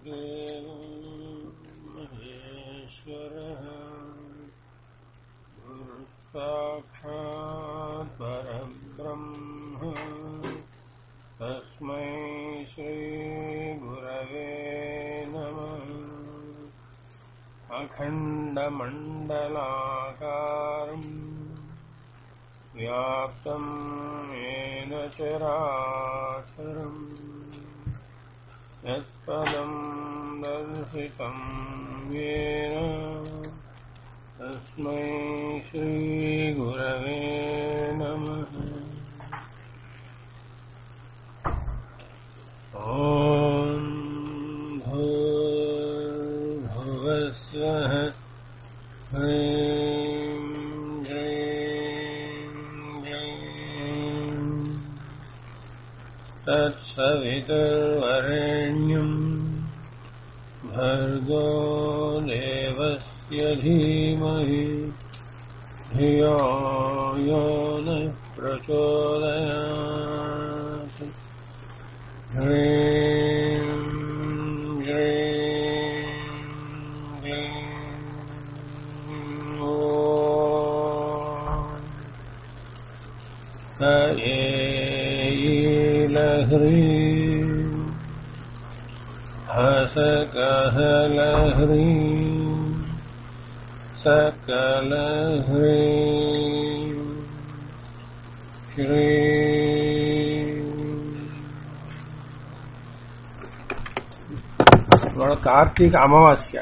गुरुर्देवमहेश्वरः गुरुसाक्षात् परब्रह्म तस्मै श्रीगुरवे नमः अखण्डमण्डलाकारम् व्याप्तम् येन चराचरम् यत्पदम् दर्शितम् येन तस्मै श्रीगुरवे नमः ॐ भूर्भुवस्वः ह्रीं ह्रीं ह्रीं तत्सवितुर्वरेण्यम् भर्गो देवस्य धीमहि धियो यो नः प्रचोदयात् ह्रीं ह्रीं ह्रीं ॐ हयेलह्रीं हसकहलह्रीं सकलह्रीं श्रीं ఇవాళ కార్తీక అమావాస్య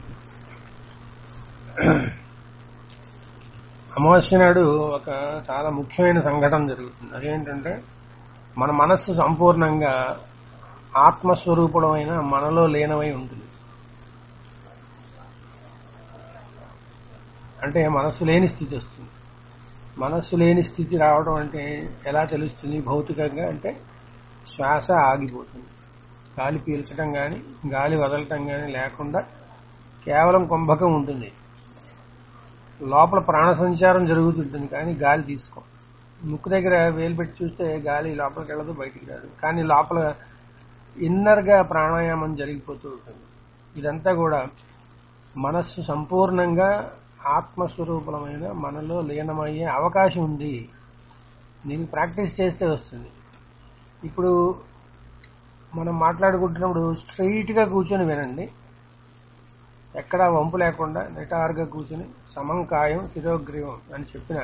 అమావాస్య నాడు ఒక చాలా ముఖ్యమైన సంఘటన జరుగుతుంది అదేంటంటే మన మనస్సు సంపూర్ణంగా ఆత్మస్వరూపమైన మనలో లీనమై ఉంటుంది అంటే మనస్సు లేని స్థితి వస్తుంది మనస్సు లేని స్థితి రావడం అంటే ఎలా తెలుస్తుంది భౌతికంగా అంటే శ్వాస ఆగిపోతుంది గాలి పీల్చడం కానీ గాలి వదలటం కానీ లేకుండా కేవలం కుంభకం ఉంటుంది లోపల ప్రాణ సంచారం జరుగుతుంటుంది కానీ గాలి తీసుకో ముక్కు దగ్గర వేలు పెట్టి చూస్తే గాలి లోపలికి వెళ్ళదు బయటికి రాదు కానీ లోపల ఇన్నర్గా ప్రాణాయామం జరిగిపోతూ ఉంటుంది ఇదంతా కూడా మనస్సు సంపూర్ణంగా ఆత్మస్వరూపమైన మనలో లీనమయ్యే అవకాశం ఉంది దీన్ని ప్రాక్టీస్ చేస్తే వస్తుంది ఇప్పుడు మనం మాట్లాడుకుంటున్నప్పుడు స్ట్రైట్గా కూర్చొని వినండి ఎక్కడ వంపు లేకుండా నిటారుగా కూర్చొని సమంకాయం శిరోగ్రీవం అని చెప్పిన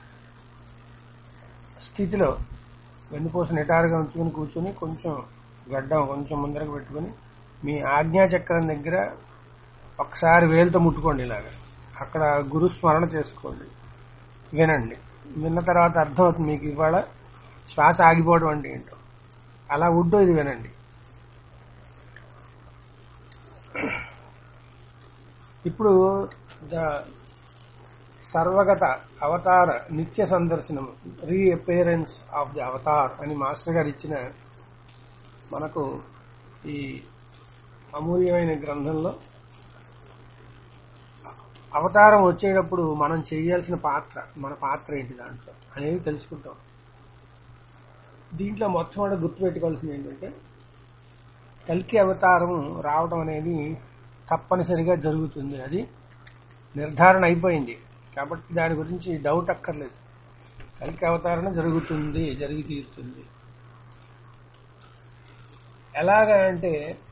స్థితిలో వెన్నుపూస నిటారుగా ఉంచుకుని కూర్చొని కొంచెం గడ్డం కొంచెం ముందరకు పెట్టుకుని మీ ఆజ్ఞాచక్రం దగ్గర ఒకసారి వేలుతో ముట్టుకోండి ఇలాగా అక్కడ గురుస్మరణ చేసుకోండి వినండి విన్న తర్వాత అర్థమవుతుంది మీకు ఇవాళ శ్వాస ఆగిపోవడం అంటే ఏంటో అలా ఉంటూ ఇది వినండి ఇప్పుడు ద సర్వగత అవతార నిత్య సందర్శనం రీఅపేరెన్స్ ఆఫ్ ది అవతార్ అని మాస్టర్ గారు ఇచ్చిన మనకు ఈ అమూల్యమైన గ్రంథంలో అవతారం వచ్చేటప్పుడు మనం చేయాల్సిన పాత్ర మన పాత్ర ఏంటి దాంట్లో అనేది తెలుసుకుంటాం దీంట్లో మొట్టమొదటి గుర్తుపెట్టుకోవాల్సింది ఏంటంటే కల్కి అవతారం రావడం అనేది తప్పనిసరిగా జరుగుతుంది అది నిర్ధారణ అయిపోయింది కాబట్టి దాని గురించి డౌట్ అక్కర్లేదు కల్కి అవతారణ జరుగుతుంది జరిగి తీరుతుంది ఎలాగా అంటే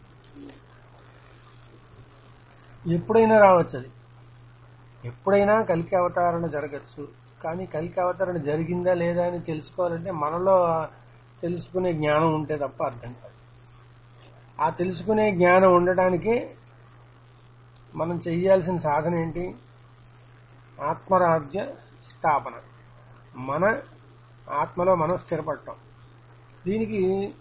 ఎప్పుడైనా రావచ్చు అది ఎప్పుడైనా కలికి అవతారణ జరగచ్చు కానీ కలికి అవతారణ జరిగిందా లేదా అని తెలుసుకోవాలంటే మనలో తెలుసుకునే జ్ఞానం ఉంటే తప్ప అర్థం కాదు ఆ తెలుసుకునే జ్ఞానం ఉండటానికి మనం చేయాల్సిన సాధన ఏంటి ఆత్మరాజ్య స్థాపన మన ఆత్మలో మనం స్థిరపడటం దీనికి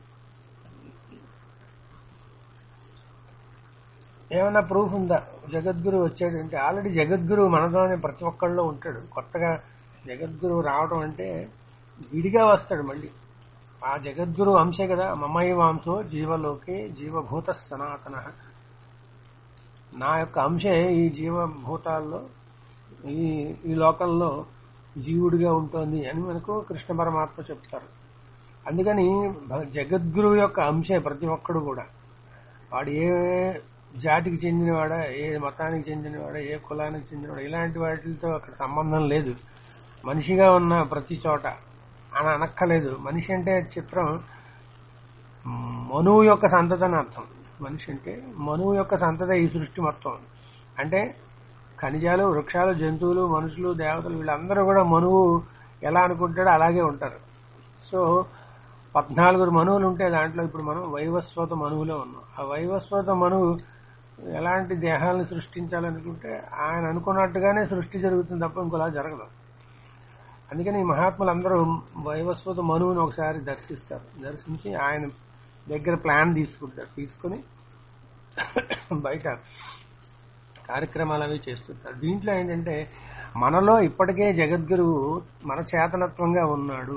ఏమైనా ప్రూఫ్ ఉందా జగద్గురు వచ్చాడంటే ఆల్రెడీ జగద్గురు మనలోనే ప్రతి ఒక్కళ్ళలో ఉంటాడు కొత్తగా జగద్గురు రావడం అంటే విడిగా వస్తాడు మళ్ళీ ఆ జగద్గురు అంశే కదా మమయ వాంశో జీవలోకే జీవభూత సనాతన నా యొక్క అంశే ఈ జీవభూతాల్లో ఈ ఈ లోకంలో జీవుడిగా ఉంటుంది అని మనకు కృష్ణ పరమాత్మ చెప్తారు అందుకని భ- జగద్గురువు యొక్క అంశే ప్రతి ఒక్కడు కూడా వాడు ఏ జాతికి చెందినవాడా ఏ మతానికి చెందినవాడా ఏ కులానికి చెందినవాడా ఇలాంటి వాటితో అక్కడ సంబంధం లేదు మనిషిగా ఉన్న ప్రతి చోట అని అనక్కలేదు మనిషి అంటే చిత్రం మ్, మనువు యొక్క సంతతి అని అర్థం మనిషి అంటే మనువు యొక్క సంతతి ఈ సృష్టి మొత్తం అంటే ఖనిజాలు వృక్షాలు జంతువులు మనుషులు దేవతలు వీళ్ళందరూ కూడా మనువు ఎలా అనుకుంటాడో అలాగే ఉంటారు సో పద్నాలుగురు మనువులు ఉంటే దాంట్లో ఇప్పుడు మనం వైవస్వత మనువులో ఉన్నాం ఆ వైవస్వత మనువు ఎలాంటి దేహాలను సృష్టించాలనుకుంటే ఆయన అనుకున్నట్టుగానే సృష్టి జరుగుతుంది తప్ప ఇంకోలా జరగదు అందుకని ఈ మహాత్ములందరూ వైవస్వత మనువుని ఒకసారి దర్శిస్తారు దర్శించి ఆయన దగ్గర ప్లాన్ తీసుకుంటారు తీసుకుని బయట కార్యక్రమాలు అవి చేస్తుంటారు దీంట్లో ఏంటంటే మనలో ఇప్పటికే జగద్గురువు మన చేతనత్వంగా ఉన్నాడు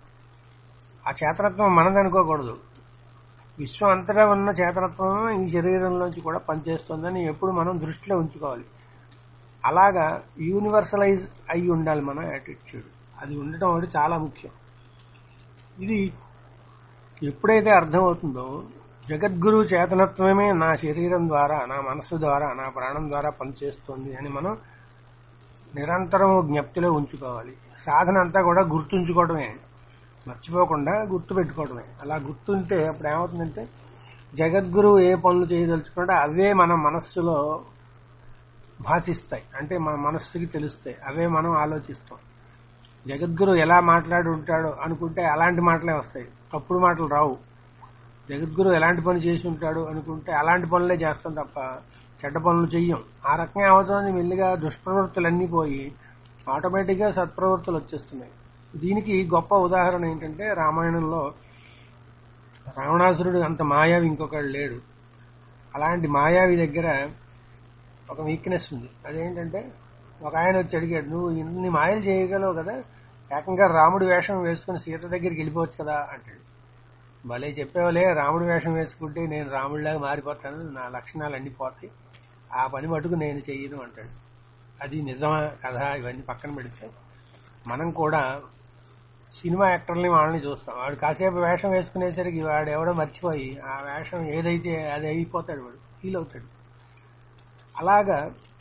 ఆ చేతనత్వం మనదనుకోకూడదు విశ్వం అంతటా ఉన్న చేతనత్వం ఈ శరీరంలోంచి కూడా పనిచేస్తుందని ఎప్పుడు మనం దృష్టిలో ఉంచుకోవాలి అలాగా యూనివర్సలైజ్ అయి ఉండాలి మన యాటిట్యూడ్ అది ఉండటం ఒకటి చాలా ముఖ్యం ఇది ఎప్పుడైతే అర్థమవుతుందో జగద్గురు చేతనత్వమే నా శరీరం ద్వారా నా మనస్సు ద్వారా నా ప్రాణం ద్వారా పనిచేస్తుంది అని మనం నిరంతరం జ్ఞప్తిలో ఉంచుకోవాలి సాధన అంతా కూడా గుర్తుంచుకోవడమే మర్చిపోకుండా గుర్తు పెట్టుకోవడమే అలా గుర్తుంటే అప్పుడు ఏమవుతుందంటే జగద్గురువు ఏ పనులు చేయదలుచుకుంటే అవే మన మనస్సులో భాషిస్తాయి అంటే మన మనస్సుకి తెలుస్తాయి అవే మనం ఆలోచిస్తాం జగద్గురు ఎలా మాట్లాడి ఉంటాడో అనుకుంటే అలాంటి మాటలే వస్తాయి తప్పుడు మాటలు రావు జగద్గురు ఎలాంటి పని చేసి ఉంటాడు అనుకుంటే అలాంటి పనులే చేస్తాం తప్ప చెడ్డ పనులు చెయ్యం ఆ రకంగా ఏమవుతుంది మెల్లిగా దుష్ప్రవృత్తులన్నీ పోయి ఆటోమేటిక్గా సత్ప్రవృత్తులు వచ్చేస్తున్నాయి దీనికి గొప్ప ఉదాహరణ ఏంటంటే రామాయణంలో రావణాసురుడు అంత మాయావి ఇంకొకడు లేడు అలాంటి మాయావి దగ్గర ఒక వీక్నెస్ ఉంది అదేంటంటే ఒక ఆయన వచ్చి అడిగాడు నువ్వు ఇన్ని మాయలు చేయగలవు కదా ఏకంగా రాముడి వేషం వేసుకుని సీత దగ్గరికి వెళ్ళిపోవచ్చు కదా అంటాడు భలే చెప్పేవాలే రాముడి వేషం వేసుకుంటే నేను రాముడిలాగా మారిపోతాను నా లక్షణాలు అన్ని పోతాయి ఆ పని మటుకు నేను చెయ్యను అంటాడు అది నిజమా కదా ఇవన్నీ పక్కన పెడితే మనం కూడా సినిమా యాక్టర్ని వాళ్ళని చూస్తాం వాడు కాసేపు వేషం వేసుకునేసరికి వాడు ఎవడో మర్చిపోయి ఆ వేషం ఏదైతే అది అయిపోతాడు వాడు ఫీల్ అవుతాడు అలాగా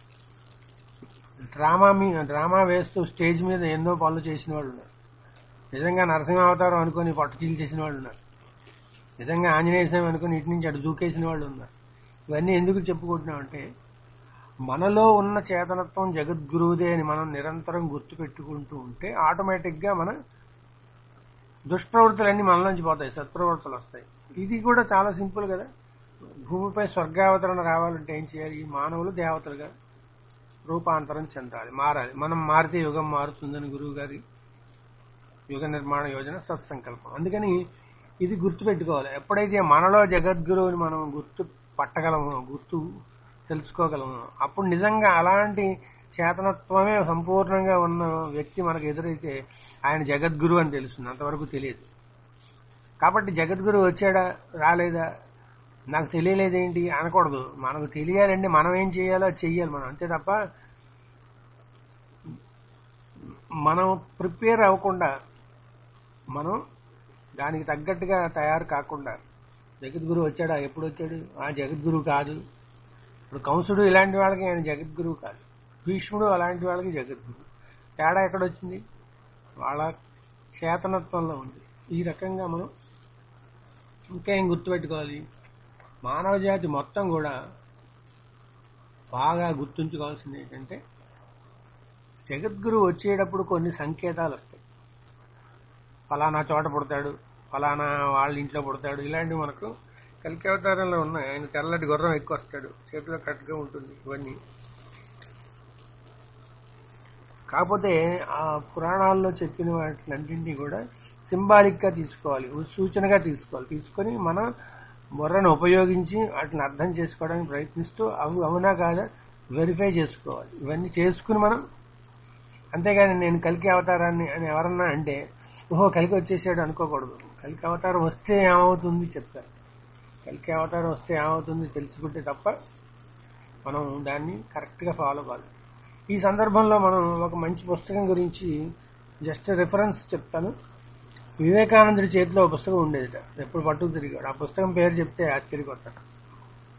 డ్రామా మీ డ్రామా వేస్తూ స్టేజ్ మీద ఎన్నో పనులు చేసిన వాళ్ళు ఉన్నారు నిజంగా నరసింహ అవతారం అనుకుని పట్టు చీల్చేసిన వాళ్ళు ఉన్నారు నిజంగా ఆంజనేయ స్వామి అనుకుని ఇటు నుంచి అటు దూకేసిన వాళ్ళు ఉన్నారు ఇవన్నీ ఎందుకు చెప్పుకుంటున్నామంటే మనలో ఉన్న చేతనత్వం జగద్గురువుదే అని మనం నిరంతరం గుర్తు పెట్టుకుంటూ ఉంటే ఆటోమేటిక్గా మన దుష్ప్రవృత్తులన్నీ మనలోంచి పోతాయి సత్ప్రవృత్తులు వస్తాయి ఇది కూడా చాలా సింపుల్ కదా భూమిపై స్వర్గావతరణ రావాలంటే ఏం చేయాలి ఈ మానవులు దేవతలుగా రూపాంతరం చెందాలి మారాలి మనం మారితే యుగం మారుతుందని గురువు గారి యుగ నిర్మాణ యోజన సత్సంకల్పం అందుకని ఇది గుర్తు పెట్టుకోవాలి ఎప్పుడైతే మనలో జగద్గురువుని మనం గుర్తు పట్టగలము గుర్తు తెలుసుకోగలము అప్పుడు నిజంగా అలాంటి చేతనత్వమే సంపూర్ణంగా ఉన్న వ్యక్తి మనకు ఎదురైతే ఆయన జగద్గురు అని తెలుస్తుంది అంతవరకు తెలియదు కాబట్టి జగద్గురు వచ్చాడా రాలేదా నాకు తెలియలేదేంటి అనకూడదు మనకు తెలియాలంటే మనం ఏం చేయాలో అది చెయ్యాలి మనం అంతే తప్ప మనం ప్రిపేర్ అవ్వకుండా మనం దానికి తగ్గట్టుగా తయారు కాకుండా జగద్గురు వచ్చాడా ఎప్పుడు వచ్చాడు ఆ జగద్గురు కాదు ఇప్పుడు కంసుడు ఇలాంటి వాళ్ళకి ఆయన జగద్గురువు కాదు భీష్ముడు అలాంటి వాళ్ళకి జగద్గురు తేడా ఎక్కడొచ్చింది వాళ్ళ చేతనత్వంలో ఉంది ఈ రకంగా మనం ఇంకేం గుర్తుపెట్టుకోవాలి మానవ జాతి మొత్తం కూడా బాగా గుర్తుంచుకోవాల్సింది ఏంటంటే జగద్గురు వచ్చేటప్పుడు కొన్ని సంకేతాలు వస్తాయి ఫలానా చోట పుడతాడు ఫలానా వాళ్ళ ఇంట్లో పుడతాడు ఇలాంటివి మనకు కలికి అవతారంలో ఉన్నాయి ఆయన తెల్లటి గుర్రం ఎక్కువ వస్తాడు చేతిలో కట్టుగా ఉంటుంది ఇవన్నీ కాకపోతే ఆ పురాణాల్లో చెప్పిన వాటిలన్నింటినీ కూడా సింబాలిక్ గా తీసుకోవాలి సూచనగా తీసుకోవాలి తీసుకొని మన బుర్రను ఉపయోగించి వాటిని అర్థం చేసుకోవడానికి ప్రయత్నిస్తూ అవి అవునా కాదా వెరిఫై చేసుకోవాలి ఇవన్నీ చేసుకుని మనం అంతేగాని నేను కలికి అవతారాన్ని అని ఎవరన్నా అంటే ఓహో కలికి వచ్చేసాడు అనుకోకూడదు కలికి అవతారం వస్తే ఏమవుతుంది చెప్తారు కలికి అవతారం వస్తే ఏమవుతుంది తెలుసుకుంటే తప్ప మనం దాన్ని కరెక్ట్గా ఫాలో కావాలి ఈ సందర్భంలో మనం ఒక మంచి పుస్తకం గురించి జస్ట్ రిఫరెన్స్ చెప్తాను వివేకానందుడి చేతిలో ఒక పుస్తకం ఉండేదిట ఎప్పుడు పట్టుకు తిరిగాడు ఆ పుస్తకం పేరు చెప్తే ఆశ్చర్యపోతాడు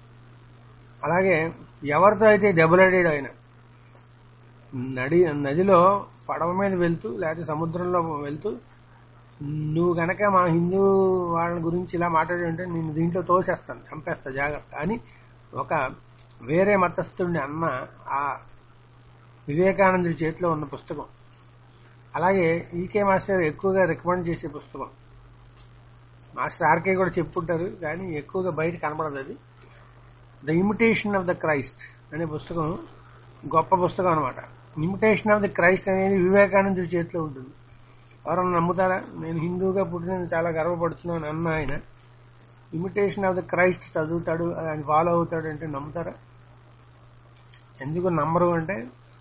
అలాగే ఎవరితో అయితే దెబ్బలాడాడు ఆయన నడి నదిలో పడవ మీద వెళ్తూ లేకపోతే సముద్రంలో వెళ్తూ నువ్వు గనక మా హిందూ వాళ్ళ గురించి ఇలా మాట్లాడంటే నేను దీంట్లో తోసేస్తాను చంపేస్తా జాగ్రత్త అని ఒక వేరే మతస్థుడిని అన్న ఆ వివేకానందుడి చేతిలో ఉన్న పుస్తకం అలాగే ఈకే మాస్టర్ ఎక్కువగా రికమెండ్ చేసే పుస్తకం మాస్టర్ ఆర్కే కూడా చెప్పుంటారు కానీ ఎక్కువగా బయట కనబడదు అది the imitation of the Christ అనే పుస్తకం గొప్ప పుస్తకం అనమాట ఇమిటేషన్ ఆఫ్ ద క్రైస్ట్ అనేది వివేకానందుడి చేతిలో ఉంటుంది ఎవరన్నా నమ్ముతారా నేను హిందూగా పుట్టిన చాలా గర్వపడుతున్నాను అన్న ఆయన ఇమిటేషన్ ఆఫ్ ద క్రైస్ట్ చదువుతాడు ఆయన ఫాలో అవుతాడు అంటే నమ్ముతారా ఎందుకు నమ్మరు అంటే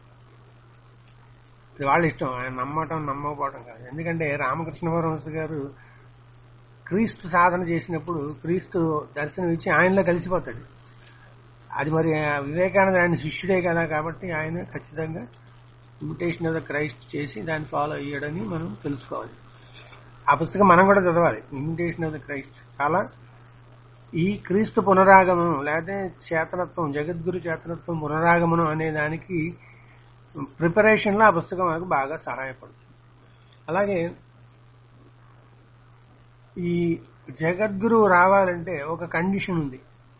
ఇది వాళ్ళ ఇష్టం ఆయన నమ్మటం నమ్మకపోవడం కాదు ఎందుకంటే రామకృష్ణ పరమహంస గారు క్రీస్తు సాధన చేసినప్పుడు క్రీస్తు దర్శనం ఇచ్చి ఆయనలో కలిసిపోతాడు అది మరి ఆ వివేకానంద ఆయన శిష్యుడే కదా కాబట్టి ఆయన ఖచ్చితంగా ఇమిటేషన్ ఆఫ్ ద క్రైస్ట్ చేసి దాన్ని ఫాలో అయ్యాడని మనం తెలుసుకోవాలి ఆ పుస్తకం మనం కూడా చదవాలి ఇమిటేషన్ ఆఫ్ ద క్రైస్ట్ చాలా ఈ క్రీస్తు పునరాగమనం లేకపోతే చేతనత్వం జగద్గురు చేతనత్వం పునరాగమనం అనే దానికి ప్రిపరేషన్ లో ఆ పుస్తకం మనకు బాగా సహాయపడుతుంది అలాగే ఈ జగద్గురు రావాలంటే ఒక కండిషన్ ఉంది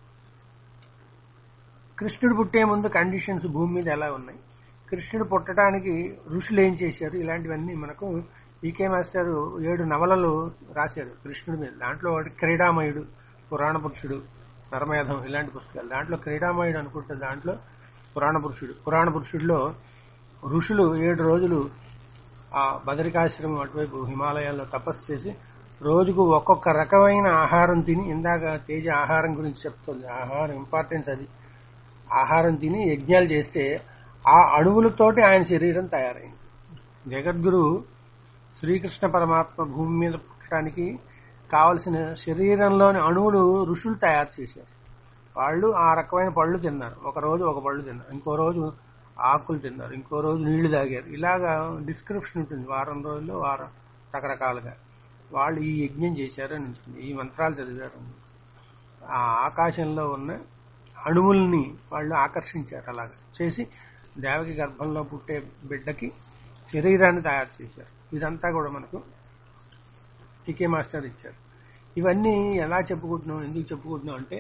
కృష్ణుడు పుట్టే ముందు కండిషన్స్ భూమి మీద ఎలా ఉన్నాయి కృష్ణుడు పుట్టడానికి ఋషులు ఏం చేశారు ఇలాంటివన్నీ మనకు ఈకే మాస్టర్ ఏడు నవలలు రాశారు కృష్ణుడి మీద దాంట్లో ఒకటి క్రీడామయుడు పురాణ పురుషుడు నరమేధం ఇలాంటి పుస్తకాలు దాంట్లో క్రీడామయుడు అనుకుంటే దాంట్లో పురాణ పురుషుడు పురాణ పురుషుడిలో ఋషులు ఏడు రోజులు ఆ బదరికాశ్రమం అటువైపు హిమాలయాల్లో తపస్సు చేసి రోజుకు ఒక్కొక్క రకమైన ఆహారం తిని ఇందాక తేజ ఆహారం గురించి చెప్తుంది ఆహారం ఇంపార్టెన్స్ అది ఆహారం తిని యజ్ఞాలు చేస్తే ఆ అణువులతోటి ఆయన శరీరం తయారైంది జగద్గురు శ్రీకృష్ణ పరమాత్మ భూమి మీద పుట్టడానికి కావలసిన శరీరంలోని అణువులు ఋషులు తయారు చేశారు వాళ్ళు ఆ రకమైన పళ్ళు తిన్నారు ఒక రోజు ఒక పళ్ళు తిన్నారు ఇంకో రోజు ఆకులు తిన్నారు ఇంకో రోజు నీళ్లు తాగారు ఇలాగా డిస్క్రిప్షన్ ఉంటుంది వారం రోజుల్లో వారం రకరకాలుగా వాళ్ళు ఈ యజ్ఞం చేశారు అని ఉంటుంది ఈ మంత్రాలు చదివారు ఆ ఆకాశంలో ఉన్న అణువుల్ని వాళ్ళు ఆకర్షించారు అలాగా చేసి దేవకి గర్భంలో పుట్టే బిడ్డకి శరీరాన్ని తయారు చేశారు ఇదంతా కూడా మనకు టికే మాస్టర్ ఇచ్చారు ఇవన్నీ ఎలా చెప్పుకుంటున్నాం ఎందుకు చెప్పుకుంటున్నాం అంటే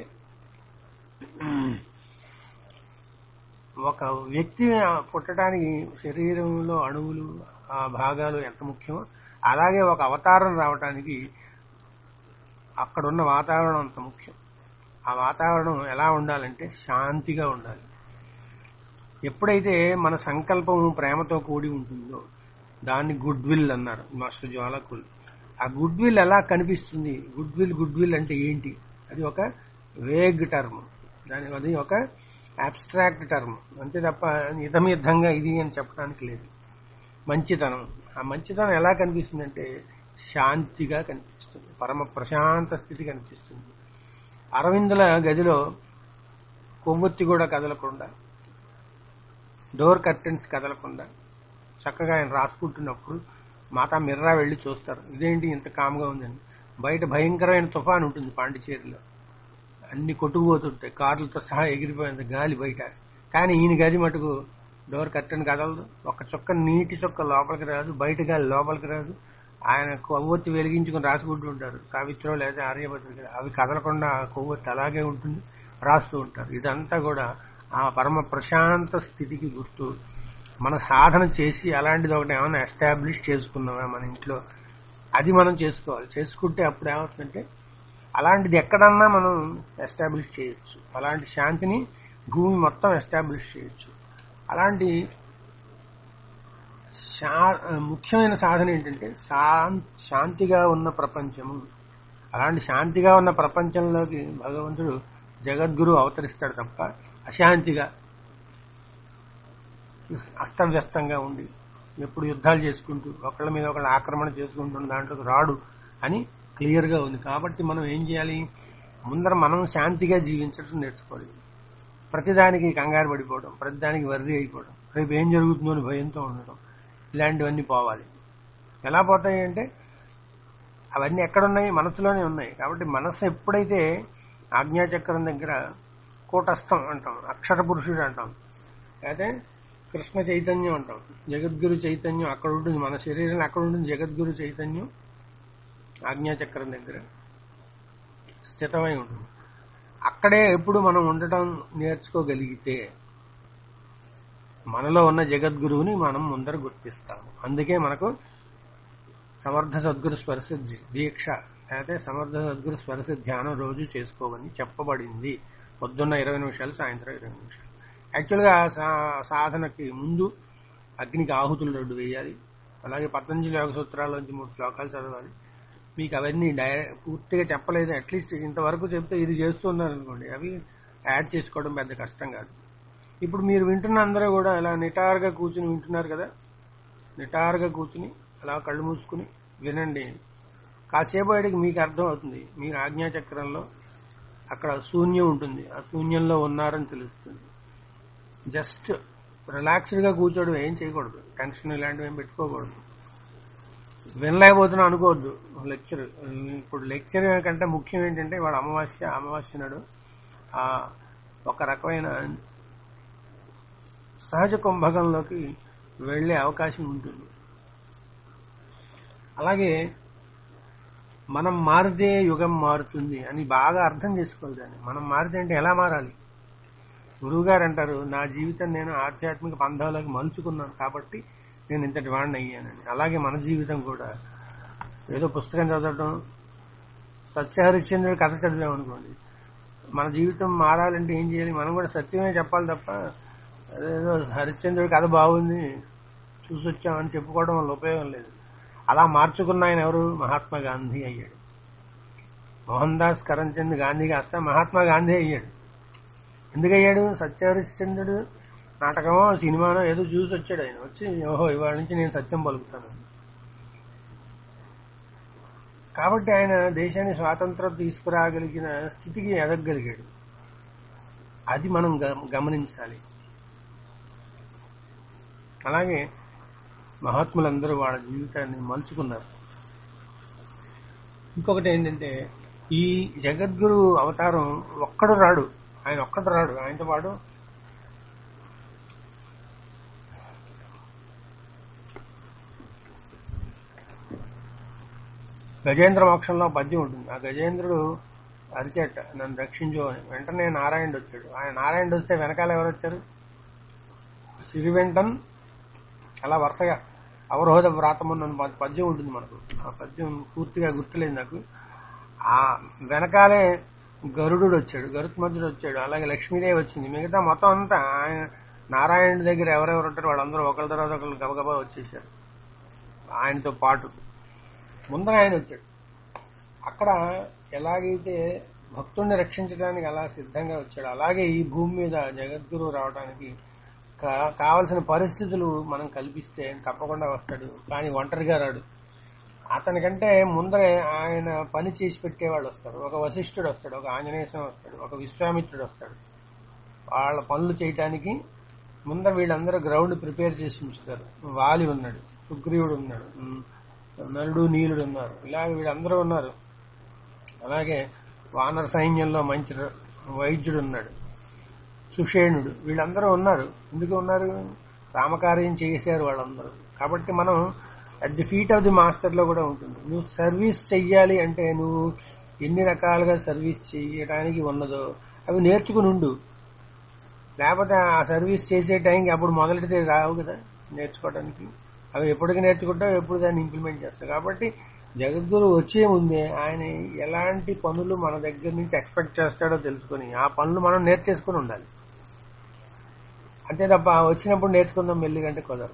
ఒక వ్యక్తి పుట్టడానికి శరీరంలో అణువులు ఆ భాగాలు ఎంత ముఖ్యమో అలాగే ఒక అవతారం రావటానికి అక్కడున్న వాతావరణం అంత ముఖ్యం ఆ వాతావరణం ఎలా ఉండాలంటే శాంతిగా ఉండాలి ఎప్పుడైతే మన సంకల్పం ప్రేమతో కూడి ఉంటుందో దాన్ని గుడ్ విల్ అన్నారు మాస్టర్ జ్వాలకుల్ ఆ గుడ్ విల్ ఎలా కనిపిస్తుంది గుడ్ విల్ గుడ్ విల్ అంటే ఏంటి అది ఒక వేగ్ టర్మ్ దాని అది ఒక అబ్స్ట్రాక్ట్ టర్మ్ అంతే తప్ప ఇదమిద్ధంగా ఇది అని చెప్పడానికి లేదు మంచితనం ఆ మంచితనం ఎలా కనిపిస్తుందంటే శాంతిగా కనిపిస్తుంది పరమ ప్రశాంత స్థితి కనిపిస్తుంది అరవిందుల గదిలో కొవ్వొత్తి కూడా కదలకుండా డోర్ కర్టెన్స్ కదలకుండా చక్కగా ఆయన రాసుకుంటున్నప్పుడు మాతా మిర్రా వెళ్లి చూస్తారు ఇదేంటి ఇంత కామ్గా ఉందని బయట భయంకరమైన తుఫాన్ ఉంటుంది పాండిచేరిలో అన్ని కొట్టుకుపోతుంటాయి కార్లతో సహా ఎగిరిపోయేంత గాలి బయట కానీ ఈయన గది మటుకు డోర్ కర్టెన్ కదలదు ఒక చుక్క నీటి చుక్క లోపలికి రాదు బయట గాలి లోపలికి రాదు ఆయన కొవ్వొత్తి వెలిగించుకుని రాసుకుంటూ ఉంటారు కవిత్రం లేదా ఆర్యపత్రిక అవి కదలకుండా ఆ కొవ్వొత్తి అలాగే ఉంటుంది రాస్తూ ఉంటారు ఇదంతా కూడా ఆ పరమ ప్రశాంత స్థితికి గుర్తు మన సాధన చేసి అలాంటిది ఒకటి ఏమైనా ఎస్టాబ్లిష్ చేసుకున్నామా మన ఇంట్లో అది మనం చేసుకోవాలి చేసుకుంటే అప్పుడు ఏమవుతుందంటే అలాంటిది ఎక్కడన్నా మనం ఎస్టాబ్లిష్ చేయొచ్చు అలాంటి శాంతిని భూమి మొత్తం ఎస్టాబ్లిష్ చేయొచ్చు అలాంటి శా- ముఖ్యమైన సాధన ఏంటంటే శాం- శాంతిగా ఉన్న ప్రపంచము అలాంటి శాంతిగా ఉన్న ప్రపంచంలోకి భగవంతుడు జగద్గురు అవతరిస్తాడు తప్ప అశాంతిగా అస్తవ్యస్తంగా ఉండి ఎప్పుడు యుద్ధాలు చేసుకుంటూ ఒకళ్ళ మీద ఒకళ్ళు ఆక్రమణ చేసుకుంటున్న దాంట్లోకి రాడు అని క్లియర్ గా ఉంది కాబట్టి మనం ఏం చేయాలి ముందర మనం శాంతిగా జీవించడం నేర్చుకోవాలి ప్రతిదానికి కంగారు పడిపోవడం ప్రతిదానికి వర్రీ అయిపోవడం రేపు ఏం జరుగుతుందో అని భయంతో ఉండడం ఇలాంటివన్నీ పోవాలి ఎలా పోతాయి అంటే అవన్నీ ఎక్కడున్నాయి మనసులోనే ఉన్నాయి కాబట్టి మనసు ఎప్పుడైతే ఆజ్ఞాచక్రం దగ్గర కూటస్థం అంటాం అక్షర పురుషుడు అంటాం అయితే కృష్ణ చైతన్యం అంటాం జగద్గురు చైతన్యం అక్కడ ఉంటుంది మన శరీరం అక్కడ ఉంటుంది జగద్గురు చైతన్యం ఆజ్ఞాచక్రం దగ్గర స్థితమై ఉంటుంది అక్కడే ఎప్పుడు మనం ఉండటం నేర్చుకోగలిగితే మనలో ఉన్న జగద్గురువుని మనం ముందర గుర్తిస్తాము అందుకే మనకు సమర్థ సద్గురు స్పర్శ దీక్ష అయితే సమర్థ సద్గురు స్పర్శ ధ్యానం రోజు చేసుకోమని చెప్పబడింది పొద్దున్న ఇరవై నిమిషాలు సాయంత్రం ఇరవై నిమిషాలు యాక్చువల్గా సా- సాధనకి ముందు అగ్నికి ఆహుతులు రెండు వేయాలి అలాగే పతంజలి యోగ సూత్రాల్లోంచి మూడు శ్లోకాలు చదవాలి మీకు అవన్నీ డై పూర్తిగా చెప్పలేదు అట్లీస్ట్ ఇంతవరకు చెప్తే ఇది చేస్తున్నారు అనుకోండి అవి యాడ్ చేసుకోవడం పెద్ద కష్టం కాదు ఇప్పుడు మీరు వింటున్న అందరూ కూడా ఇలా నిటారుగా కూర్చుని వింటున్నారు కదా నిటారుగా కూర్చుని అలా కళ్ళు మూసుకుని వినండి కాసేపు అడిగి మీకు అర్థం అవుతుంది మీరు ఆజ్ఞాచక్రంలో అక్కడ శూన్యం ఉంటుంది ఆ శూన్యంలో ఉన్నారని తెలుస్తుంది జస్ట్ రిలాక్స్డ్ గా కూర్చోవడం ఏం చేయకూడదు టెన్షన్ ఇలాంటివి ఏం పెట్టుకోకూడదు వినలేకపోతున్నా అనుకోవద్దు లెక్చర్ ఇప్పుడు లెక్చర్ కంటే ముఖ్యం ఏంటంటే వాడు అమావాస్య అమావాస్య నాడు ఆ ఒక రకమైన సహజ కుంభకంలోకి వెళ్లే అవకాశం ఉంటుంది అలాగే మనం మారితే యుగం మారుతుంది అని బాగా అర్థం చేసుకోవాలి దాన్ని మనం మారితే అంటే ఎలా మారాలి గురువు గారు అంటారు నా జీవితం నేను ఆధ్యాత్మిక పంథాలకు మలుచుకున్నాను కాబట్టి నేను ఇంతటి వాడిని అయ్యానని అలాగే మన జీవితం కూడా ఏదో పుస్తకం చదవడం సత్యహరిశ్చంద్రుడి కథ చదివాం అనుకోండి మన జీవితం మారాలంటే ఏం చేయాలి మనం కూడా సత్యమే చెప్పాలి తప్ప అదేదో హరిశ్చంద్రుడి కథ బాగుంది చూసి వచ్చామని చెప్పుకోవడం వల్ల ఉపయోగం లేదు అలా మార్చుకున్న ఆయన ఎవరు మహాత్మా గాంధీ అయ్యాడు మోహన్ దాస్ కరంచంద్ గాంధీ కాస్త మహాత్మా గాంధీ అయ్యాడు ఎందుకయ్యాడు సత్యహరిశ్చంద్రుడు నాటకమో సినిమానో ఏదో చూసి వచ్చాడు ఆయన వచ్చి ఓహో ఇవాళ నుంచి నేను సత్యం పలుకుతాను కాబట్టి ఆయన దేశాన్ని స్వాతంత్రం తీసుకురాగలిగిన స్థితికి ఎదగగలిగాడు అది మనం గ- గమనించాలి అలాగే మహాత్ములందరూ వాళ్ళ జీవితాన్ని మలుచుకున్నారు ఇంకొకటి ఏంటంటే ఈ జగద్గురు అవతారం ఒక్కడు రాడు ఆయన ఒక్కడు రాడు ఆయనతో పాటు గజేంద్ర మోక్షంలో పద్యం ఉంటుంది ఆ గజేంద్రుడు అరిచేట నన్ను రక్షించు అని వెంటనే నారాయణుడు వచ్చాడు ఆయన నారాయణుడు వస్తే వెనకాల ఎవరు వచ్చారు సిరివెంటన్ అలా వరుసగా అవరోధ వ్రాతమున్న ప- పద్యం ఉంటుంది మనకు ఆ పద్యం పూర్తిగా గుర్తులేదు నాకు ఆ వెనకాలే గరుడు వచ్చాడు గరుత్మంతుడు వచ్చాడు అలాగే లక్ష్మీదేవి వచ్చింది మిగతా మొత్తం అంతా ఆయన నారాయణుడి దగ్గర ఎవరెవరు ఉంటారో వాళ్ళందరూ ఒకరి తర్వాత ఒకరు గబగబా వచ్చేసారు ఆయనతో పాటు ముందర ఆయన వచ్చాడు అక్కడ ఎలాగైతే భక్తుడిని రక్షించడానికి అలా సిద్ధంగా వచ్చాడు అలాగే ఈ భూమి మీద జగద్గురు రావడానికి కా- కావలసిన పరిస్థితులు మనం కల్పిస్తే తప్పకుండా వస్తాడు కానీ ఒంటరిగా రాడు అతనికంటే ముందరే ఆయన పని చేసి పెట్టేవాళ్ళు వస్తారు ఒక వశిష్ఠుడు వస్తాడు ఒక ఆంజనేయ స్వామి వస్తాడు ఒక విశ్వామిత్రుడు వస్తాడు వాళ్ళ పనులు చేయటానికి ముందర వీళ్ళందరూ గ్రౌండ్ ప్రిపేర్ చేసి ఉంచుతారు వాలి ఉన్నాడు సుగ్రీవుడు ఉన్నాడు ఉమ్, నలుడు నీలుడు ఉన్నారు ఇలాగ వీళ్ళందరూ ఉన్నారు అలాగే వానర సైన్యంలో మంచి ర- వైద్యుడు ఉన్నాడు సుషేణుడు వీళ్ళందరూ ఉన్నారు ఎందుకు ఉన్నారు రామకార్యం చేశారు వాళ్ళందరూ కాబట్టి మనం at the feet of the master లో కూడా ఉంటుంది నువ్వు సర్వీస్ చెయ్యాలి అంటే నువ్వు ఎన్ని రకాలుగా సర్వీస్ చేయడానికి ఉన్నదో అవి నేర్చుకుని ఉండు లేకపోతే ఆ సర్వీస్ చేసే టైంకి అప్పుడు మొదలెడితే రావు కదా నేర్చుకోవడానికి అవి ఎప్పటికి నేర్చుకుంటావు ఎప్పుడు దాన్ని ఇంప్లిమెంట్ చేస్తావు కాబట్టి జగద్గురు వచ్చే ముందే ఆయన ఎలాంటి పనులు మన దగ్గర నుంచి ఎక్స్పెక్ట్ చేస్తాడో తెలుసుకొని ఆ పనులు మనం నేర్చేసుకుని ఉండాలి అంతే తప్ప వచ్చినప్పుడు నేర్చుకుందాం మెల్లిగంటే కుదరదు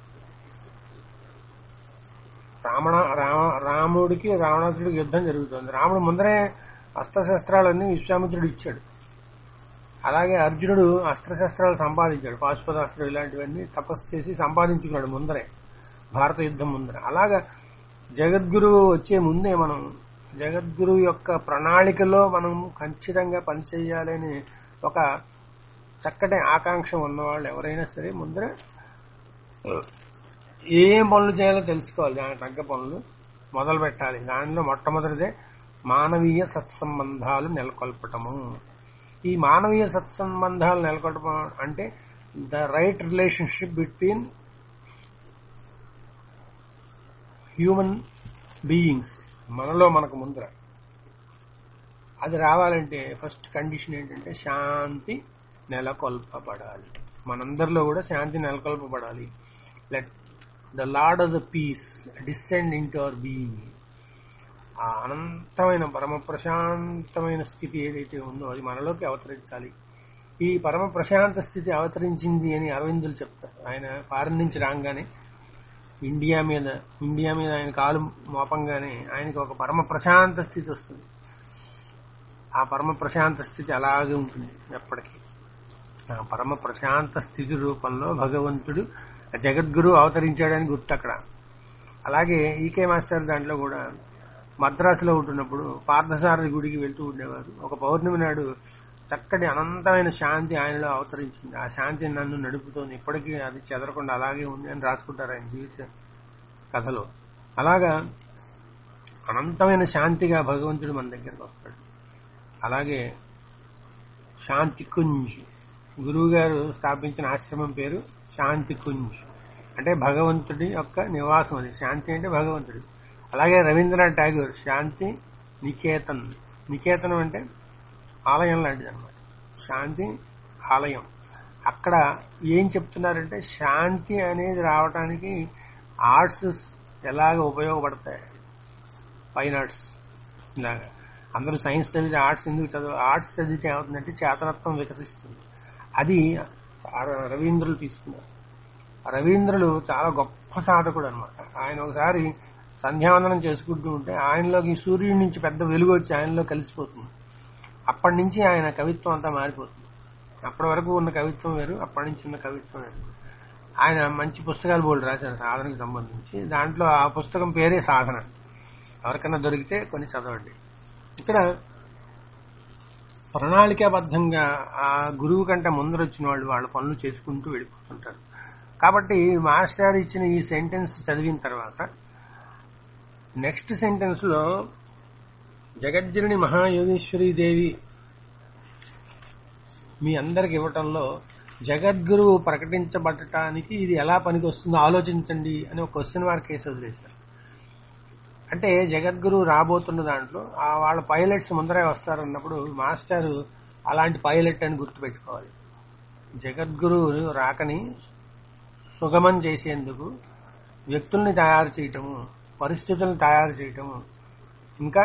రావణ రామ రాముడికి రావణాసుడికి యుద్ధం జరుగుతుంది రాముడు ముందరే అస్త్రశస్త్రాలన్నీ విశ్వామిత్రుడు ఇచ్చాడు అలాగే అర్జునుడు అస్త్రశస్త్రాలు సంపాదించాడు పాశుపతాస్త్రం ఇలాంటివన్నీ తపస్సు చేసి సంపాదించుకున్నాడు ముందరే భారత యుద్ధం ముందర అలాగా జగద్గురువు వచ్చే ముందే మనం జగద్గురు యొక్క ప్రణాళికలో మనం ఖచ్చితంగా పనిచేయాలని ఒక చక్కటి ఆకాంక్ష ఉన్నవాళ్ళు ఎవరైనా సరే ముందర ఏం పనులు చేయాలో తెలుసుకోవాలి దానికి తగ్గ పనులు మొదలు పెట్టాలి దానిలో మొట్టమొదటిదే మానవీయ సత్సంబంధాలు నెలకొల్పటము ఈ మానవీయ సత్సంబంధాలు నెలకొల్ప అంటే the right relationship between human beings మనలో మనకు ముందర అది రావాలంటే ఫస్ట్ కండిషన్ ఏంటంటే శాంతి నెలకొల్పబడాలి మనందరిలో కూడా శాంతి నెలకొల్పబడాలి let the lord of the peace descend into our being ఆ అనంతమైన పరమ ప్రశాంతమైన స్థితి ఏదైతే ఉందో అది మనలోకి అవతరించాలి ఈ పరమ ప్రశాంత స్థితి అవతరించింది అని అరవిందులు చెప్తారు ఆయన ఫారెన్ నుంచి రాగానే ఇండియా మీద ఇండియా మీద ఆయన కాలు మోపంగానే ఆయనకి ఒక పరమ ప్రశాంత స్థితి వస్తుంది ఆ పరమ ప్రశాంత స్థితి అలాగే ఉంటుంది ఎప్పటికీ ఆ పరమ ప్రశాంత స్థితి రూపంలో భగవంతుడు జగద్గురు అవతరించాడని గుర్తు అక్కడ అలాగే ఈకే మాస్టర్ దాంట్లో కూడా మద్రాసులో ఉంటున్నప్పుడు పార్థసారథి గుడికి వెళ్తూ ఉండేవారు ఒక పౌర్ణమి నాడు చక్కటి అనంతమైన శాంతి ఆయనలో అవతరించింది ఆ శాంతి నన్ను నడుపుతోంది ఇప్పటికీ అది చెదరకుండా అలాగే ఉంది అని రాసుకుంటారు ఆయన జీవిత కథలో అలాగా అనంతమైన శాంతిగా భగవంతుడు మన దగ్గరకు వస్తాడు అలాగే శాంతి కుంజ్ గురువు గారు స్థాపించిన ఆశ్రమం పేరు శాంతి కుంజ్ అంటే భగవంతుడి యొక్క నివాసం అది శాంతి అంటే భగవంతుడు అలాగే రవీంద్రనాథ్ ఠాగూర్ శాంతి నికేతన్ నికేతనం అంటే ఆలయం లాంటిది అనమాట శాంతి ఆలయం అక్కడ ఏం చెప్తున్నారంటే శాంతి అనేది రావటానికి ఆర్ట్స్ ఎలాగ ఉపయోగపడతాయి ఫైన్ ఆర్ట్స్ ఇలాగా అందరూ సైన్స్ చదివితే ఆర్ట్స్ ఎందుకు చదువు ఆర్ట్స్ చదివితే ఏమవుతుందంటే చేతనత్వం వికసిస్తుంది అది రవీంద్రులు తీసుకున్నారు రవీంద్రులు చాలా గొప్ప సాధకుడు అనమాట ఆయన ఒకసారి సంధ్యావందనం చేసుకుంటూ ఉంటే ఆయనలోకి సూర్యుడి నుంచి పెద్ద వెలుగు వచ్చి ఆయనలో కలిసిపోతుంది అప్పటి నుంచి ఆయన కవిత్వం అంతా మారిపోతుంది అప్పటి వరకు ఉన్న కవిత్వం వేరు అప్పటి నుంచి ఉన్న కవిత్వం వేరు ఆయన మంచి పుస్తకాలు బోల్డ్ రాశారు సాధనకు సంబంధించి దాంట్లో ఆ పుస్తకం పేరే సాధన ఎవరికైనా దొరికితే కొన్ని చదవండి ఇక్కడ ప్రణాళికాబద్ధంగా ఆ గురువు కంటే ముందర వచ్చిన వాళ్ళు వాళ్ళ పనులు చేసుకుంటూ వెళ్ళిపోతుంటారు కాబట్టి మాస్టర్ ఇచ్చిన ఈ సెంటెన్స్ చదివిన తర్వాత నెక్స్ట్ సెంటెన్స్ లో జగజ్జనని మహాయోగేశ్వరి దేవి మీ అందరికి ఇవ్వటంలో జగద్గురువు ప్రకటించబడటానికి ఇది ఎలా పనికి వస్తుందో ఆలోచించండి అని ఒక క్వశ్చన్ మార్క్ కేసు వదిలేశారు అంటే జగద్గురువు రాబోతున్న దాంట్లో ఆ వాళ్ళ పైలట్స్ ముందరే వస్తారన్నప్పుడు మాస్టర్ అలాంటి పైలట్ అని గుర్తుపెట్టుకోవాలి జగద్గురువు రాకని సుగమం చేసేందుకు వ్యక్తుల్ని తయారు చేయటము పరిస్థితులను తయారు చేయటము ఇంకా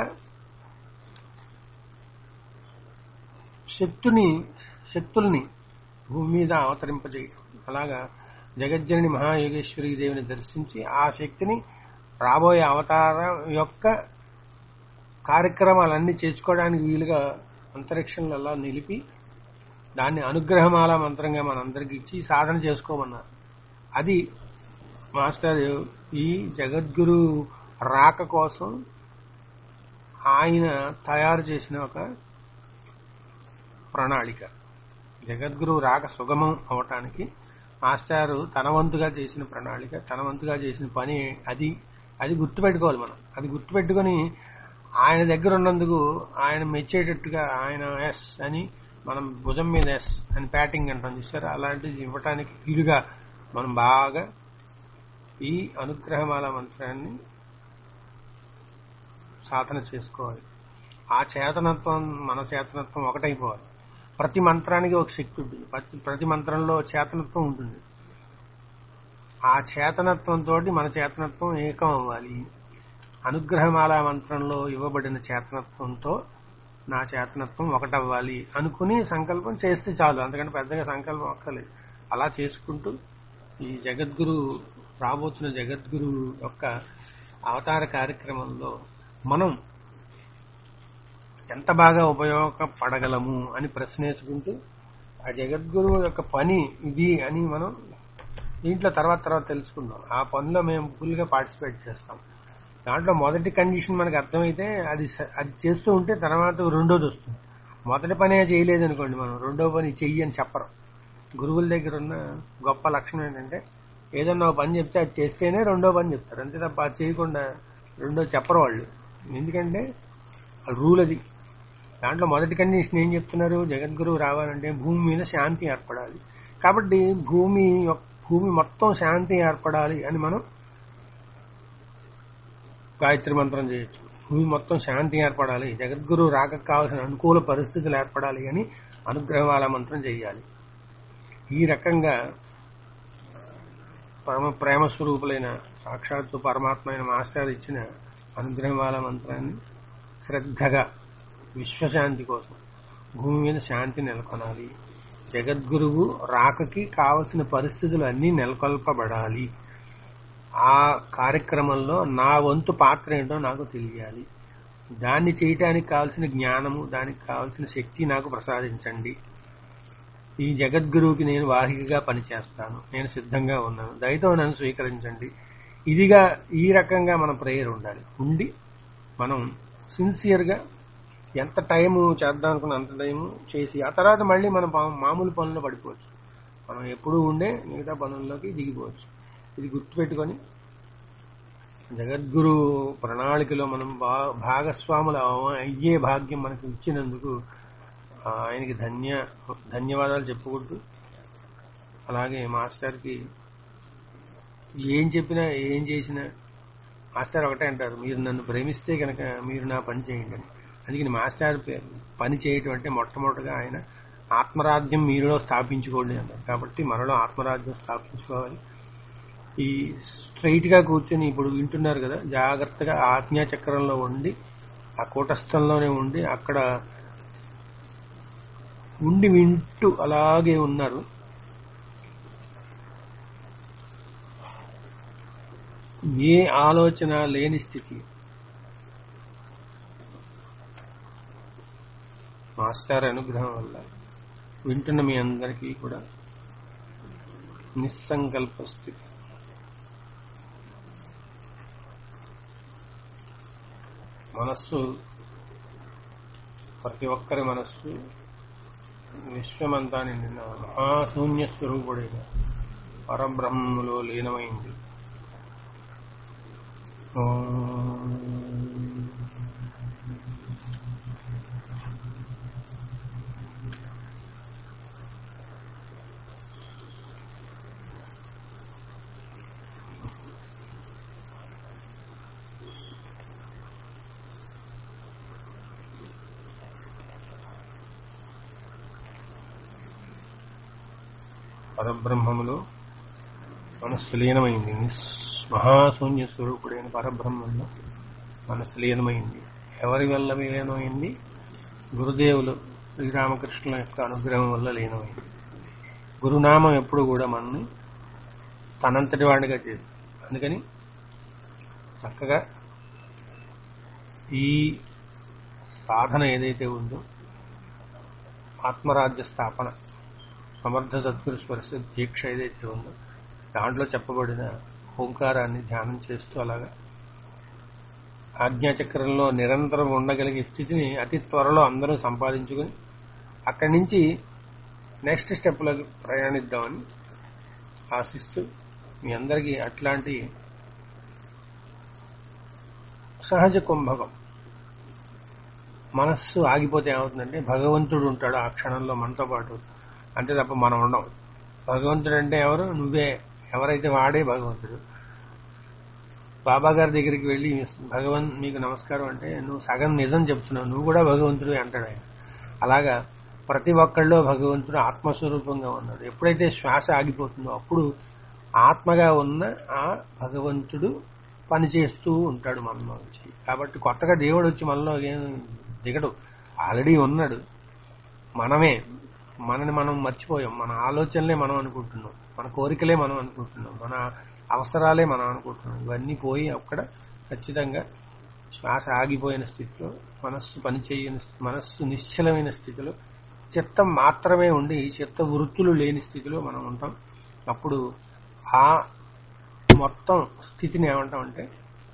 శక్తుని శక్తుల్ని భూమి మీద అవతరింపజేయటం అలాగా జగజ్జనని మహాయోగేశ్వరి దేవిని దర్శించి ఆ శక్తిని రాబోయే అవతారం యొక్క కార్యక్రమాలన్నీ చేసుకోవడానికి వీలుగా అంతరిక్షంలో అలా నిలిపి దాన్ని అనుగ్రహమాల మంత్రంగా మనందరికి ఇచ్చి సాధన చేసుకోమన్నారు అది మాస్టర్ ఈ జగద్గురు రాక కోసం ఆయన తయారు చేసిన ఒక ప్రణాళిక జగద్గురు రాక సుగమం అవటానికి మాస్టారు తన వంతుగా చేసిన ప్రణాళిక తన వంతుగా చేసిన పని అది అది గుర్తుపెట్టుకోవాలి మనం అది గుర్తుపెట్టుకొని ఆయన దగ్గర ఉన్నందుకు ఆయన మెచ్చేటట్టుగా ఆయన ఎస్ అని మనం భుజం మీద ఎస్ అని ప్యాటింగ్ అంటాం చూసారు అలాంటిది ఇవ్వటానికి వీలుగా మనం బాగా ఈ అనుగ్రహమాల మంత్రాన్ని సాధన చేసుకోవాలి ఆ చేతనత్వం మన చేతనత్వం ఒకటైపోవాలి ప్రతి మంత్రానికి ఒక శక్తి ఉంటుంది ప్రతి ప్రతి మంత్రంలో చేతనత్వం ఉంటుంది ఆ చేతనత్వంతో మన చేతనత్వం ఏకం అవ్వాలి అనుగ్రహమాల మంత్రంలో ఇవ్వబడిన చేతనత్వంతో నా చేతనత్వం ఒకటవ్వాలి అనుకుని సంకల్పం చేస్తే చాలు అంతకంటే పెద్దగా సంకల్పం అక్కర్లేదు అలా చేసుకుంటూ ఈ జగద్గురు రాబోతున్న జగద్గురు యొక్క అవతార కార్యక్రమంలో మనం ఎంత బాగా ఉపయోగపడగలము అని ప్రశ్నేసుకుంటూ ఆ జగద్గురువు యొక్క పని ఇది అని మనం దీంట్లో తర్వాత తర్వాత తెలుసుకుందాం ఆ పనిలో మేము ఫుల్గా పార్టిసిపేట్ చేస్తాం దాంట్లో మొదటి కండిషన్ మనకు అర్థమైతే అది స- అది చేస్తూ ఉంటే తర్వాత రెండోది వస్తుంది మొదటి పనే చేయలేదు అనుకోండి మనం రెండో పని చెయ్యి అని చెప్పరు గురువుల దగ్గర ఉన్న గొప్ప లక్షణం ఏంటంటే ఏదన్నా ఒక పని చెప్తే అది చేస్తేనే రెండో పని చెప్తారు అంతే తప్ప అది చేయకుండా రెండో చెప్పరు వాళ్ళు ఎందుకంటే రూల్ అది దాంట్లో మొదటి కండిషన్ ఏం చెప్తున్నారు జగద్గురువు రావాలంటే భూమి మీద శాంతి ఏర్పడాలి కాబట్టి భూమి యొక్- భూమి మొత్తం శాంతి ఏర్పడాలి అని మనం గాయత్రి మంత్రం చేయొచ్చు భూమి మొత్తం శాంతి ఏర్పడాలి జగద్గురు రాక కావాల్సిన అనుకూల పరిస్థితులు ఏర్పడాలి అని అనుగ్రహమాల మంత్రం చేయాలి ఈ రకంగా పరమ ప్రేమ స్వరూపులైన సాక్షాత్తు పరమాత్మ అయిన మాస్టర్ ఇచ్చిన అనుగ్రహమాల మంత్రాన్ని శ్రద్ధగా విశ్వశాంతి కోసం భూమి మీద శాంతి నెలకొనాలి జగద్గురువు రాకకి కావలసిన పరిస్థితులు అన్నీ నెలకొల్పబడాలి ఆ కార్యక్రమంలో నా వంతు పాత్ర ఏంటో నాకు తెలియాలి దాన్ని చేయటానికి కావలసిన జ్ఞానము దానికి కావలసిన శక్తి నాకు ప్రసాదించండి ఈ జగద్గురువుకి నేను వాహికగా పనిచేస్తాను నేను సిద్ధంగా ఉన్నాను దయతో నన్ను స్వీకరించండి ఇదిగా ఈ రకంగా మన ప్రేయర్ ఉండాలి ఉండి మనం సిన్సియర్గా ఎంత టైము చేద్దాం అనుకున్న అంత టైము చేసి ఆ తర్వాత మళ్ళీ మనం పా- మామూలు పనుల్లో పడిపోవచ్చు మనం ఎప్పుడూ ఉండే మిగతా పనుల్లోకి దిగిపోవచ్చు ఇది గుర్తుపెట్టుకొని జగద్గురు ప్రణాళికలో మనం భా భాగస్వాములు అవ- అయ్యే భాగ్యం మనకు ఇచ్చినందుకు ఆ, ఆయనకి ధన్య ధన్యవాదాలు చెప్పుకుంటూ అలాగే మాస్టర్కి ఏం చెప్పినా ఏం చేసినా మాస్టర్ ఒకటే అంటారు మీరు నన్ను ప్రేమిస్తే కనుక మీరు నా పని చేయండి అని అందుకని మాస్టర్ పే- పని చేయటం అంటే మొట్టమొదటిగా ఆయన ఆత్మరాజ్యం మీరులో స్థాపించుకోండి అన్నారు కాబట్టి మనలో ఆత్మరాజ్యం స్థాపించుకోవాలి ఈ స్ట్రైట్ గా కూర్చొని ఇప్పుడు వింటున్నారు కదా జాగ్రత్తగా ఆజ్ఞా చక్రంలో ఉండి ఆ కూటస్థంలోనే ఉండి అక్కడ ఉండి వింటూ అలాగే ఉన్నారు ఏ ఆలోచన లేని స్థితి మాస్టర్ అనుగ్రహం వల్ల వింటున్న మీ అందరికీ కూడా నిస్సంకల్ప స్థితి మనస్సు ప్రతి ఒక్కరి మనస్సు విశ్వమంతా నిండిన మహాశూన్య స్వరూపుడైన పరబ్రహ్మలో లీనమైంది ఓం. పరబ్రహ్మములో మనస్సు లీనమైంది నిస్- మహాశూన్య స్వరూపుడైన పరబ్రహ్మంలో మనస్సు లీనమైంది ఎవరి వల్ల లీనమైంది గురుదేవులు శ్రీరామకృష్ణుల యొక్క అనుగ్రహం వల్ల లీనమైంది గురునామం ఎప్పుడు కూడా మనని తనంతటి వాడిగా చేస్తుంది అందుకని చక్కగా ఈ సాధన ఏదైతే ఉందో ఆత్మరాజ్య స్థాపన సమర్థ సద్గురు స్పర్శ దీక్ష ఏదైతే ఉందో దాంట్లో చెప్పబడిన ఓంకారాన్ని ధ్యానం చేస్తూ అలాగా ఆజ్ఞాచక్రంలో నిరంతరం ఉండగలిగే స్థితిని అతి త్వరలో అందరూ సంపాదించుకుని అక్కడి నుంచి నెక్స్ట్ స్టెప్లోకి ప్రయాణిద్దామని ఆశిస్తూ మీ అందరికీ అట్లాంటి సహజ కుంభకం మనస్సు ఆగిపోతే ఏమవుతుందంటే భగవంతుడు ఉంటాడు ఆ క్షణంలో మనతో పాటు అంతే తప్ప మనం ఉండం భగవంతుడు అంటే ఎవరు నువ్వే ఎవరైతే వాడే భగవంతుడు బాబా గారి దగ్గరికి వెళ్ళి భగవన్ మీకు నమస్కారం అంటే నువ్వు సగం నిజం చెప్తున్నావు నువ్వు కూడా భగవంతుడు అంటాడు ఆయన అలాగా ప్రతి ఒక్కళ్ళలో భగవంతుడు ఆత్మస్వరూపంగా ఉన్నాడు ఎప్పుడైతే శ్వాస ఆగిపోతుందో అప్పుడు ఆత్మగా ఉన్న ఆ భగవంతుడు పనిచేస్తూ ఉంటాడు మనలో వచ్చి కాబట్టి కొత్తగా దేవుడు వచ్చి మనలో ఏం దిగడు ఆల్రెడీ ఉన్నాడు మనమే మనని మనం మర్చిపోయాం మన ఆలోచనలే మనం అనుకుంటున్నాం మన కోరికలే మనం అనుకుంటున్నాం మన అవసరాలే మనం అనుకుంటున్నాం ఇవన్నీ పోయి అక్కడ ఖచ్చితంగా శ్వాస ఆగిపోయిన స్థితిలో మనస్సు పనిచేయని మనస్సు నిశ్చలమైన స్థితిలో చిత్తం మాత్రమే ఉండి చిత్త వృత్తులు లేని స్థితిలో మనం ఉంటాం అప్పుడు ఆ మొత్తం స్థితిని ఏమంటామంటే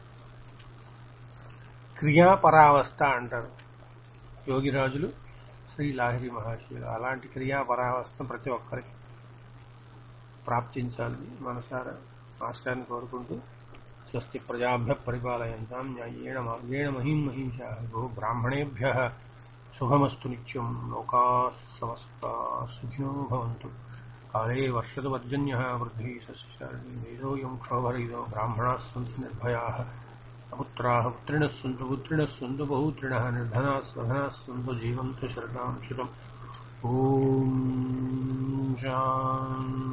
క్రియాపరావస్థ అంటారు యోగిరాజులు శ్రీ లాహిరి మహర్షులు అలాంటి క్రియాపరావస్థ ప్రతి ఒక్కరికి ప్రాప్తించాలని మనసారా మాస్టర్ని కోరుకుంటూ స్వస్తి ప్రజాభ్య పరిపాలయంతాం న్యాయేణ మార్గేణ మహిం మహింష గో బ్రాహ్మణేభ్య శుభమస్తు నిత్యం లోకా సమస్త సుఖినో భవంతు కాలే వర్షతు వర్జన్య వృద్ధి సస్యాన్ని వేదోయం క్షోభరయిదో బ్రాహ్మణాः सन्तु निर्भयाः पुत्राः पुत्रिणः सन्तु पुत्रिणः सन्तु बहुत्रिणः निर्धनाः स्वधनाः सन्तु जीवन्तु शरदां शुतम् ॐ शान्ति